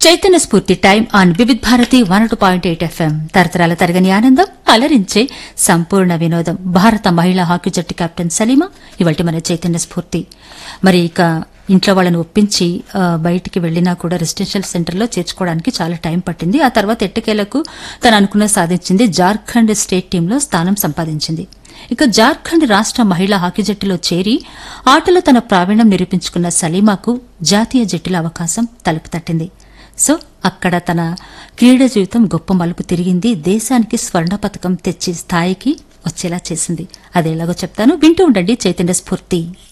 చైతన్య స్ఫూర్తి time on Vividh Bharati one two point eight FM తరతరాల తరగని ఆనందం అలరించే సంపూర్ణ వినోదం భారత మహిళా హాకీ జట్టు కెప్టెన్ సలీమా ఇవాటి మన చైతన్య స్ఫూర్తి మరి ఇక ఇంట్లో వాళ్ళని ఒప్పించి ఆ, బయటికి వెళ్లినా కూడా రెసిడెన్షియల్ సెంటర్లో చేర్చుకోవడానికి చాలా టైం పట్టింది ఆ తర్వాత ఎట్టకేలకు తను అనుకున్న సాధించింది జార్ఖండ్ స్టేట్ టీంలో స్థానం సంపాదించింది ఇక జార్ఖండ్ రాష్ట మహిళా హాకీ జట్టులో చేరి ఆటలో తన ప్రావీణ్యం నిరూపించుకున్న సలీమాకు జాతీయ జట్టుల అవకాశం తలుపు తట్టింది సో అక్కడ తన క్రీడా జీవితం గొప్ప మలుపు తిరిగింది దేశానికి స్వర్ణ పథకం తెచ్చి స్థాయికి వచ్చేలా చేసింది అదేలాగో చెప్తాను వింటూ ఉండండి చైతన్య స్ఫూర్తి